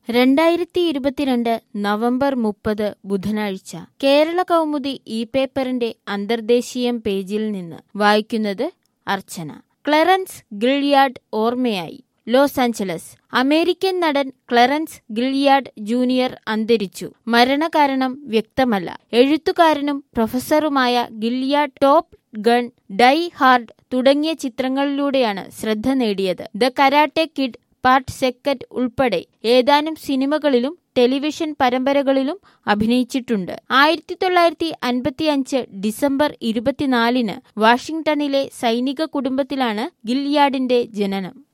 രണ്ടായിരത്തി ഇരുപത്തിരണ്ട് നവംബർ മുപ്പത് ബുധനാഴ്ച കേരള കൗമുദി ഇ പേപ്പറിന്റെ അന്തർദേശീയം പേജിൽ നിന്ന് വായിക്കുന്നത് അർച്ചന ക്ലറൻസ് ഗിൽയാർഡ് ഓർമ്മയായി ലോസ് ആഞ്ചലസ് അമേരിക്കൻ നടൻ ക്ലറൻസ് ഗിൽയാർഡ് ജൂനിയർ അന്തരിച്ചു മരണകാരണം വ്യക്തമല്ല എഴുത്തുകാരനും പ്രൊഫസറുമായ Gilyard Top Gun Die Hard തുടങ്ങിയ ചിത്രങ്ങളിലൂടെയാണ് ശ്രദ്ധ നേടിയത് the Karate Kid part second ഉൾപ്പെടെ ഏതാനും സിനിമകളിലും ടെലിവിഷൻ പരമ്പരകളിലും അഭിനയിച്ചിട്ടുണ്ട് ആയിരത്തി തൊള്ളായിരത്തി അൻപത്തി അഞ്ച് ഡിസംബർ ഇരുപത്തിനാലിന് വാഷിംഗ്ടണിലെ സൈനിക കുടുംബത്തിലാണ് ഗിൽയാർഡിന്റെ ജനനം